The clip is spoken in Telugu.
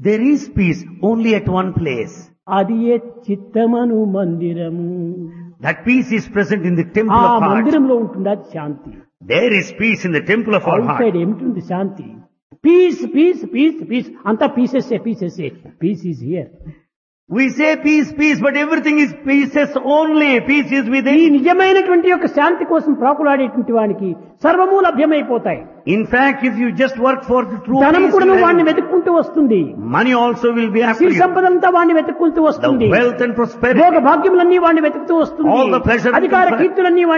There is peace only at one place. అది ఏ చిత్తమను మందిరము That peace is present in the ఆ temple of heart. మందిరంలో ఉంటుంది అది శాంతి There is peace in the temple of our out heart. Side ఏమిటి శాంతి పీస్ పీస్ పీస్ పీస్ అంతా pieces pieces peace is here We say peace, peace, but everything is pieces only. Peace is ఈ within. నిజమైనటువంటి యొక్క శాంతి కోసం ప్రాకులాడేటువంటి వానికి సర్వము లభ్యమైపోతాయి In fact, if you just work for the true ధనం peace, కూడా you వాడిని have- వెతుక్కుంటూ వస్తుంది money also will be after Siri you. సంపదంతా వాడిని వెతుక్కుంటూ The వస్తుంది wealth and prosperity. భోగ భాగ్యములన్నీ వాడిని వెతుకుతూ వస్తుంది All the pleasure అధికార and కీర్తులన్నీ వాడిని